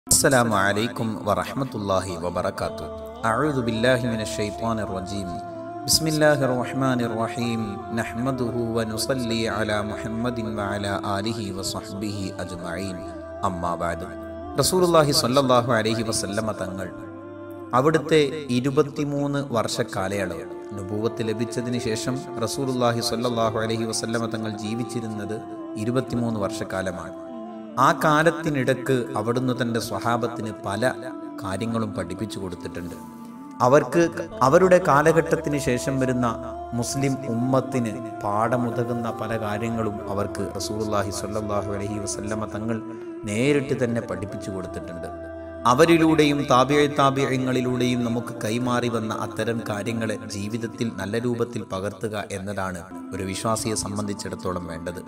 السلام عليكم ورحمة الله وبركاته أعوذ بالله من الشيطان الرجيم بسم الله الرحمن الرحيم نحمده ونصلي على محمد وعلى آله وصحبه أجمعين أما بعد رسول الله صلى الله عليه وسلم തങ്ങൾ അവിടുത്തെ ഇരുപത്തിമൂന്ന് വർഷ കാലയളവ് നുപൂവത്ത് ലഭിച്ചതിന് ശേഷം റസൂലുല്ലാഹി സ്വല്ലല്ലാഹു അലൈഹി വസല്ലമ തങ്ങൾ ജീവിച്ചിരുന്നത് ഇരുപത്തിമൂന്ന് വർഷക്കാലമാണ് ആ കാലത്തിനിടക്ക് അവിടുന്ന് തൻ്റെ സ്വഹാബത്തിന് പല കാര്യങ്ങളും പഠിപ്പിച്ചു കൊടുത്തിട്ടുണ്ട് അവർക്ക് അവരുടെ കാലഘട്ടത്തിന് ശേഷം വരുന്ന മുസ്ലിം ഉമ്മത്തിന് പാഠമുതകുന്ന പല കാര്യങ്ങളും അവർക്ക് റസൂലുള്ളാഹി സ്വല്ലല്ലാഹു അലൈഹി വസല്ലമ തങ്ങൾ നേരിട്ട് തന്നെ പഠിപ്പിച്ചു കൊടുത്തിട്ടുണ്ട് അവരിലൂടെയും താപിഴ താപിഴങ്ങളിലൂടെയും നമുക്ക് കൈമാറി വന്ന അത്തരം കാര്യങ്ങളെ ജീവിതത്തിൽ നല്ല രൂപത്തിൽ പകർത്തുക എന്നതാണ് ഒരു വിശ്വാസിയെ സംബന്ധിച്ചിടത്തോളം വേണ്ടത്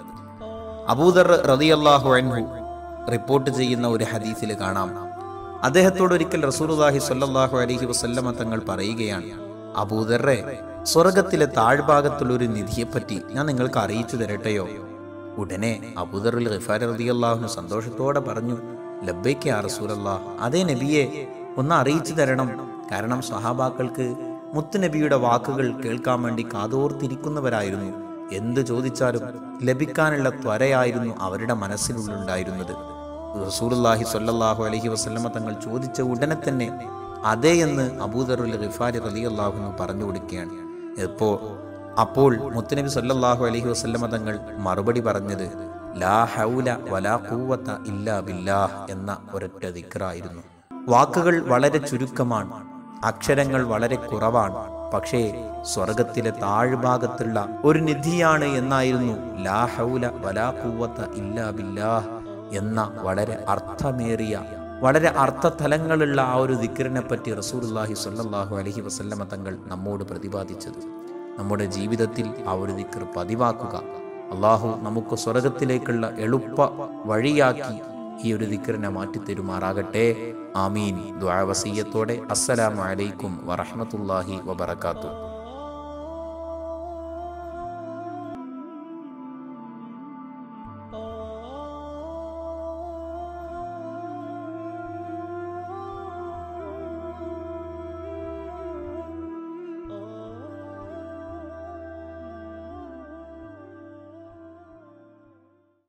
അബൂദർ റളിയല്ലാഹു അൻഹു റിപ്പോർട്ട് ചെയ്യുന്ന ഒരു ഹദീസിൽ കാണാം അദ്ദേഹത്തോട് ഒരിക്കൽ റസൂലുള്ളാഹി സ്വല്ലല്ലാഹു അലൈഹി വസല്ലമ തങ്ങൾ പറയുകയാണ് അബൂദറെ സ്വർഗത്തിലെ താഴ്ഭാഗത്തുള്ള ഒരു നിധിയെപ്പറ്റി ഞാൻ നിങ്ങൾക്ക് അറിയിച്ചു തരട്ടെയോ ഉടനെ അബൂദറുൽ ഗഫാർ റളിയല്ലാഹു സന്തോഷത്തോടെ പറഞ്ഞു ലബ്ബൈക്ക് ആ റസൂലല്ലാ അതേ നബിയെ ഒന്ന് അറിയിച്ചു തരണം കാരണം സ്വഹാബാക്കൾക്ക് മുത്തുനബിയുടെ വാക്കുകൾ കേൾക്കാൻ വേണ്ടി കാതോർത്തിരിക്കുന്നവരായിരുന്നു എന്ത് ചോദിച്ചാലും ലഭിക്കാനുള്ള ത്വരയായിരുന്നു അവരുടെ മനസ്സിലുള്ളുണ്ടായിരുന്നത് റസൂലുള്ളാഹി സ്വല്ലല്ലാഹു അലൈഹി വസല്ലമ തങ്ങൾ ചോദിച്ച ഉടനെ തന്നെ അതേ എന്ന് അബൂദറുൽ ഗിഫാരി റളിയല്ലാഹു പറഞ്ഞു കൊടുക്കുകയാണ് ഇപ്പോൾ അപ്പോൾ മുത്തുനബി സല്ലല്ലാഹു അലൈഹി വസല്ലമ തങ്ങൾ മറുപടി പറഞ്ഞത് ലാ ഹൗല വലാ ഖുവത ഇല്ലാ ബില്ലാഹ് എന്ന ഒരൊറ്റ ദിക്റായിരുന്നു വാക്കുകൾ വളരെ ചുരുക്കമാണ് അക്ഷരങ്ങൾ വളരെ കുറവാണ് പക്ഷേ സ്വർഗത്തിലെ താഴ്ഭാഗത്തുള്ള ഒരു നിധിയാണ് എന്നായിരുന്നു ലാ ഹൗല വലാ ഖുവത ഇല്ലാ ബില്ലാഹ് എന്ന വളരെ അർത്ഥമേറിയ വളരെ അർത്ഥതലങ്ങളുള്ള ആ ഒരു ദിക്റിനെ പറ്റി റസൂലുള്ളാഹി സ്വല്ലല്ലാഹു അലൈഹി വസല്ലമ തങ്ങൾ നമ്മോട് പ്രതിപാദിച്ചത് നമ്മുടെ ജീവിതത്തിൽ ആ ഒരു ദിക്ർ പതിവാക്കുക അള്ളാഹു നമുക്ക് സ്വർഗത്തിലേക്കുള്ള എളുപ്പ വഴിയാക്കി ഈ ഒരു ദിക്റിനെ മാറ്റിത്തരുമാറാകട്ടെ ആമീൻ ദ്വാവസീയത്തോടെ അസ്സലാമു അലൈക്കും വറഹ്മത്തുള്ളാഹി വബറകാതുഹു